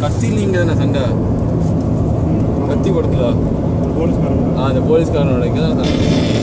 கத்தியில் இங்கே தானே சண்டை கத்தி படத்துல போலீஸ்காரங்க ஆ அந்த போலீஸ்காரனோட இங்கே தான் சண்டை